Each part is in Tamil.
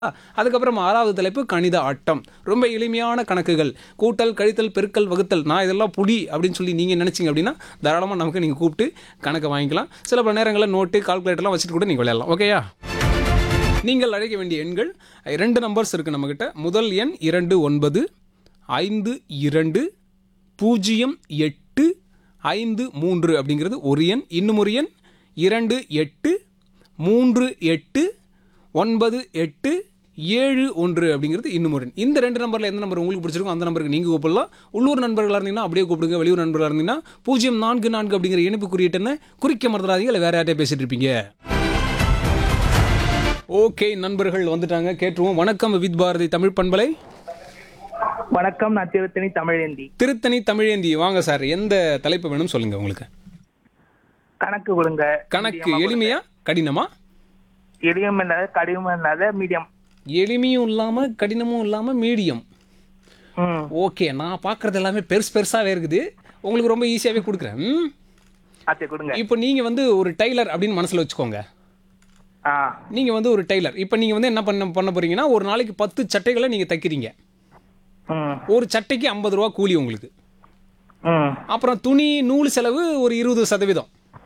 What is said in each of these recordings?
அதுக்கப்புறம் ஆறாவது தலைப்பு கணித ஆட்டம் ரொம்ப எளிமையான கணக்குகள் கூட்டல் கழித்தல் பெருக்கல் வகுத்தல் நான் இதெல்லாம் புடி அப்படின்னு சொல்லி நீங்கள் நினச்சிங்க அப்படின்னா தாராளமாக நமக்கு நீங்கள் கூப்பிட்டு கணக்கை வாங்கிக்கலாம் சில பல நேரங்களில் நோட்டு கால்குலேட்டர்லாம் வச்சுட்டு கூட நீங்கள் விளையாடலாம் ஓகேயா நீங்கள் அழைக்க வேண்டிய எண்கள் ரெண்டு நம்பர்ஸ் இருக்குது நம்மக்கிட்ட முதல் எண் இரண்டு ஒன்பது ஐந்து இரண்டு பூஜ்ஜியம் எட்டு ஐந்து மூன்று அப்படிங்கிறது ஒரு எண் இன்னும் ஒரு எண் இரண்டு எட்டு மூன்று எட்டு ஒன்பது எட்டு ஏழு ஒன்று அப்படிங்கிறது இன்னும் ஒரு எண் இந்த ரெண்டு நம்பரில் எந்த நம்பர் உங்களுக்கு பிடிச்சிருக்கோ அந்த நம்பருக்கு நீங்கள் கூப்பிடலாம் உள்ளூர் நண்பர்களாக இருந்தீங்கன்னா அப்படியே கூப்பிடுங்க வெளியூர் நண்பர்களாக இருந்தீங்கன்னா பூஜ்ஜியம் நான்கு நான்கு அப்படிங்கிற இணைப்பு குறியீட்டுன்னு குறிக்க மறந்துடாதீங்க இல்லை வேற யார்ட்டே பேசிட்டு இருப்பீங்க ஓகே நண்பர்கள் வந்துட்டாங்க கேட்டுருவோம் வணக்கம் வித் பாரதி தமிழ் பண்பலை வணக்கம் நான் திருத்தணி தமிழேந்தி திருத்தணி தமிழேந்தி வாங்க சார் எந்த தலைப்பு வேணும் சொல்லுங்க உங்களுக்கு கணக்கு கொடுங்க கணக்கு எளிமையா கடினமா எளியம் இல்லாத கடினம் இல்லாத மீடியம் எளிமையும் இல்லாம கடினமும் இல்லாம மீடியம் ம் ஓகே நான் பார்க்கறது எல்லாமே பெருசு பெருசாவே இருக்குது உங்களுக்கு ரொம்ப ஈஸியாவே கொடுக்குறேன் ம்? ஆச்சே கொடுங்க இப்போ நீங்க வந்து ஒரு டெய்லர் அப்படின்னு மனசுல வச்சுக்கோங்க ஆ நீங்க வந்து ஒரு டெய்லர் இப்போ நீங்க வந்து என்ன பண்ண பண்ண போறீங்கன்னா ஒரு நாளைக்கு பத்து சட்டைகளை நீங்க தைக்கிறீங்க ம் ஒரு சட்டைக்கு ஐம்பது ரூபா கூலி உங்களுக்கு ம் அப்புறம் துணி நூல் செலவு ஒரு இருபது சதவீதம்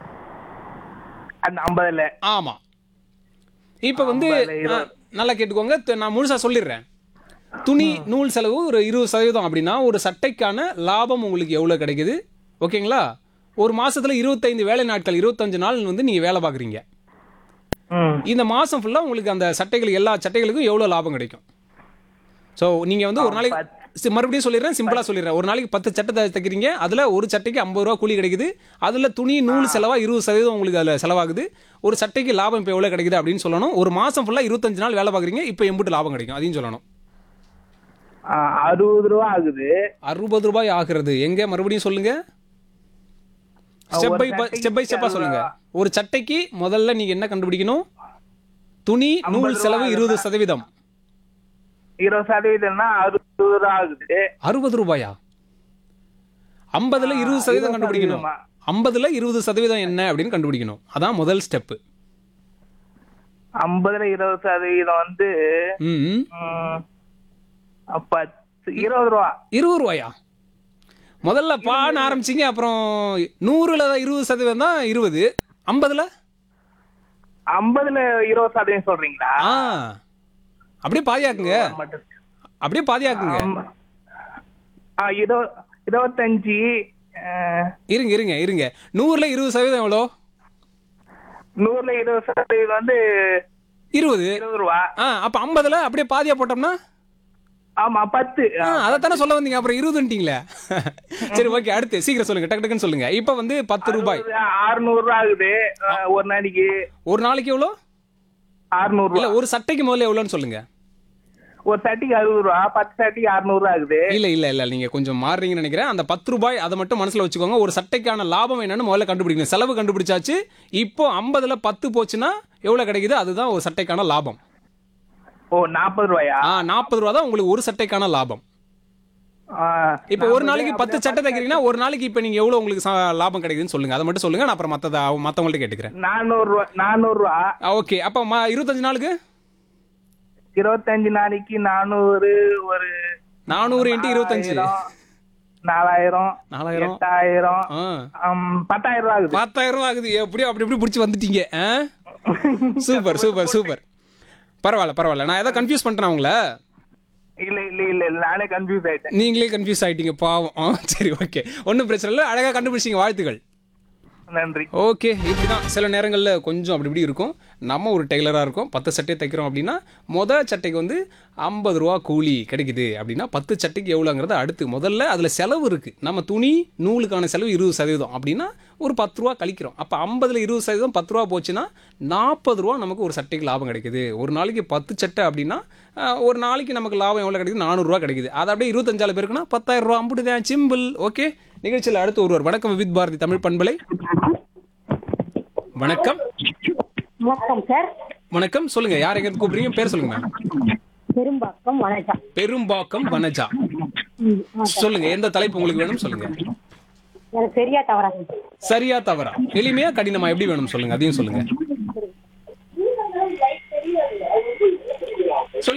அந்த ஐம்பதுல ஆமா இப்போ வந்து ஐம்பதுல இருபது. ஆ, நல்லா கேட்டுக்கோங்க த- நான் முழுசா சொல்லிடுறேன் துணி நூல் செலவு ஒரு இருபது சதவீதம் அப்படின்னா ஒரு சட்டைக்கான லாபம் உங்களுக்கு எவ்வளவு கிடைக்குது ஓகேங்களா ஒரு மாசத்துல இருபத்தைந்து வேலை நாட்கள் இருபத்தஞ்சு நாள் வந்து நீங்க வேலை பார்க்குறீங்க ம் இந்த மாசம் ஃபுல்லா உங்களுக்கு அந்த சட்டைகள் எல்லா சட்டைகளுக்கும் எவ்வளவு லாபம் கிடைக்கும் ஸோ நீங்க வந்து ஒரு நாளைக்கு சி- மறுபடியும் சொல்லிடுறேன் சிம்பிளா சொல்லிடுறேன் ஒரு நாளைக்கு பத்து சட்டை தை- தைக்கிறீங்க அதுல ஒரு சட்டைக்கு ஐம்பது ரூபா கூலி கிடைக்குது அதுல துணி நூல் செலவா இருபது சதவீதம் உங்களுக்கு அதுல செலவாகுது ஒரு சட்டைக்கு லாபம் இப்போ எவ்வளவு கிடைக்குது அப்படின்னு சொல்லணும் ஒரு மாசம் ஃபுல்லா இருபத்தஞ்சு நாள் வேலை பார்க்குறீங்க இப்போ எம்பிட்டு லாபம் கிடைக்கும் அதையும் சொல்லணும் ஆ, அறுபது ரூபா ஆகுது அறுபது ரூபாய் ஆகிறது எங்க மறுபடியும் சொல்லுங்க ஸ்டெப் ஒரு பை சட்டைக்கு ஸ்டெப் பை ஸ்டெப்பா அறுபது சொல்லுங்க ரூபா. ஒரு சட்டைக்கு முதல்ல நீங்க என்ன கண்டுபிடிக்கணும் துணி நூல் ரூபா செலவு இருபது ஆகுதா? சதவீதம் இருபது சதவீதம்னா அறுபது ரூபா ஆகுது அறுபது ரூபாயா ஐம்பதுல இருபது சதவீதம் இருபது கண்டுபிடிக்கணும் சதவீதமா? ஐம்பதுல இருபது சதவீதம் என்ன அப்படின்னு கண்டுபிடிக்கணும் அதான் முதல் ஸ்டெப் ஐம்பதுல இருபது சதவீதம் வந்து ம் ம், பத்து இருபது ரூபா இருபது ரூபாயா முதல்ல பான்னு ஆரம்பிச்சிங்க அப்புறம் நூறுல இருபது சதவீதம் தான் இருபது ஐம்பதுல ஐம்பதுல இருபது சதவீதம் சொல்றீங்களா ஆ அப்படியே பாதியாக்குங்க மட்டும். அப்படியே பாதியாக்குங்க ஆமா. ஆ, இரு- இருபத்தஞ்சு ஆ, இருங்க இருங்க இருங்க நூறுல இருபது சதவீதம் எவ்வளோ நூறுல இருபது சதவீதம் வந்து இருபது இருபது ரூபா ஆ அப்ப ஐம்பதுல அப்படியே பாதியா போட்டோம்னா ஆமா பத்து ஆ, அதைத்தானே சொல்ல வந்தீங்க அப்புறம் இருபதுன்ட்டீங்களே சரி ஓகே அடுத்து சீக்கிரம் சொல்லுங்க டக்கு டக்குன்னு சொல்லுங்க இப்போ வந்து பத்து ரூபாய் அறுநூறு ரூபா ஆகுது ஆ, ஒரு நாளைக்கு ஒரு நாளைக்கு எவ்வளோ அறுநூறு இல்ல ரூபா ஒரு சட்டைக்கு முதல்ல எவ்வளோன்னு சொல்லுங்க ஒரு சட்டிக்கு அறுபது ரூபா பத்து சட்டிக்கு அறுநூறு ரூபா ஆகுது இல்ல இல்ல இல்ல நீங்க கொஞ்சம் மாறுறீங்கன்னு நினைக்கிறேன் அந்த பத்து ரூபாய் அதை மட்டும் மனசுல வச்சுக்கோங்க ஒரு சட்டைக்கான லாபம் என்னன்னு முதல்ல கண்டுபிடிக்கணும் செலவு கண்டுபிடிச்சாச்சு இப்போ ஐம்பதுல பத்து போச்சுன்னா எவ்வளவு கிடைக்குது அதுதான் ஒரு சட்டைக்கான லாபம் ஓ நாற்பது ரூபாயா ஆ நாற்பது ரூபா தான் உங்களுக்கு ஒரு சட்டைக்கான லாபம் ஆ, இப்போ ஒரு 40 நாளைக்கு பத்து சட்டை தைக்கிறீங்கன்னா ஒரு நாளைக்கு இப்போ நீங்க எவ்வளவு உங்களுக்கு ச- லாபம் கிடைக்குதுன்னு சொல்லுங்க அதை மட்டும் சொல்லுங்க நான் அப்புறம் மத்தத மத்தவங்கள்ட்ட கேட்டுக்கிறேன் நானூறு ரூபா நானூறு ரூபா ஓகே அப்போ ம- இருபத்தஞ்சு நாளுக்கு இருபத்தஞ்சு நாளைக்கு நானூறு ஒரு நானூறு இன்ட்டு இருபத்தஞ்சு ஆயிரம், நாலாயிரம் நாலாயிரம் எட்டாயிரம் ஆ ஆம், பத்தாயிரம் ரூபா ஆகுது பத்தாயிரம் ரூபா ஆகுது எப்படியோ அப்படி இப்படி பிடிச்சி வந்துட்டீங்க ஆ சூப்பர் சூப்பர் சூப்பர் பரவாயில்ல பரவாயில்ல நான் ஏதோ கன்ஃபியூஸ் பண்ணுறேன் உங்கள இல்ல இல்ல இல்ல இல்ல நானே கன்ஃபியூஸ் ஆயிட்டேன் நீங்களே கன்ஃபியூஸ் ஆயிட்டீங்க பாவம் ஆ, சரி ஓகே ஒன்றும் பிரச்சனை இல்லை அழகாக கண்டுபிடிச்சிங்க வாழ்த்துக்கள் நன்றி ஓகே இப்படிதான் சில நேரங்களில் கொஞ்சம் அப்படி இப்படி இருக்கும் நம்ம ஒரு டெய்லராக இருக்கோம் பத்து சட்டை தைக்கிறோம் அப்படின்னா மொதல் சட்டைக்கு வந்து ஐம்பது ரூபா கூலி கிடைக்குது அப்படின்னா பத்து சட்டைக்கு எவ்வளோங்கிறது அடுத்து முதல்ல அதில் செலவு இருக்குது நம்ம துணி நூலுக்கான செலவு இருபது சதவீதம் அப்படின்னா ஒரு பத்து ரூபா கழிக்கிறோம் அப்போ ஐம்பதுல இருபது சதவீதம் பத்து ரூபா போச்சுன்னா நாற்பது ரூபா நமக்கு ஒரு சட்டைக்கு லாபம் கிடைக்குது ஒரு நாளைக்கு பத்து சட்டை அப்படின்னா ஆஹ், ஒரு நாளைக்கு நமக்கு லாபம் எவ்வளோ கிடைக்குது நானூறுரூவா கிடைக்குது அது அப்படியே இருபத்தஞ்சால பேருக்குன்னா பத்தாயிரம் ரூபா அம்புட்டுதான் சிம்பிள் ஓகே நிகழ்ச்சியில் அடுத்து ஒருவர் வணக்கம் வித் பாரதி தமிழ் பண்பலை வணக்கம் வணக்கம் சார் வணக்கம் சொல்லுங்க யார் எங்க இருந்து கூப்பிடுறீங்க பேர் சொல்லுங்க மேம் பெரும்பாக்கம் வணக்கம் பெரும்பாக்கம் வனஜா சொல்லுங்க எந்த தலைப்பு உங்களுக்கு வேணும் சொல்லுங்க எனக்கு சரியா தவறா சரியா தவறா எளிமையா கடினமா எப்படி வேணும் சொல்லுங்க அதையும் சொல்லுங்க